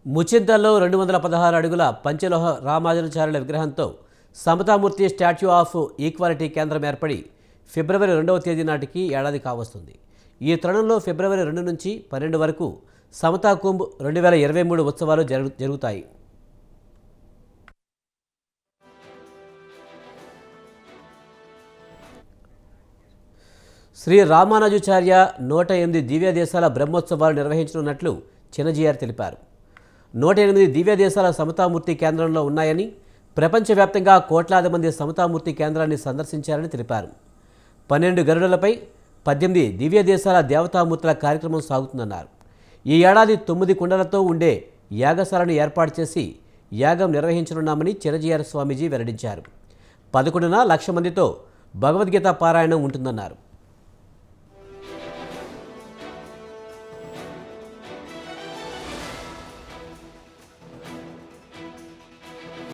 ముచింతల్లో రెండు వందల పదహారు అడుగుల పంచలోహ రామానుజాచార్యుల విగ్రహంతో సమతామూర్తి స్టాచ్యూ ఆఫ్ ఈక్వాలిటీ కేంద్రం ఏర్పడి ఫిబ్రవరి రెండవ తేదీ నాటికి ఏడాది కావస్తుంది ఈ తరుణంలో ఫిబ్రవరి రెండు నుంచి పన్నెండు వరకు సమతా కుంభ్ రెండు వేల ఇరవై మూడు ఉత్సవాలు జరుగు జరుగుతాయి శ్రీ రామానుజాచార్య నూట ఎనిమిది దివ్య దేశాల బ్రహ్మోత్సవాలు నిర్వహించనున్నట్లు చిన్నజీఆర్ తెలిపారు నూట ఎనిమిది దివ్య దేశాల సమతామూర్తి కేంద్రంలో ఉన్నాయని ప్రపంచవ్యాప్తంగా కోట్లాది మంది సమతామూర్తి కేంద్రాన్ని సందర్శించారని తెలిపారు పన్నెండు గరుడులపై పద్దెనిమిది దివ్య దేశాల దేవతామూర్తుల కార్యక్రమం సాగుతుందన్నారు ఈ ఏడాది తొమ్మిది కుండలతో ఉండే యాగశాలను ఏర్పాటు చేసి యాగం నిర్వహించనున్నామని చిరజీఆర్ స్వామీజీ వెల్లడించారు పదకొండున లక్ష మందితో భగవద్గీత పారాయణం ఉంటుందన్నారు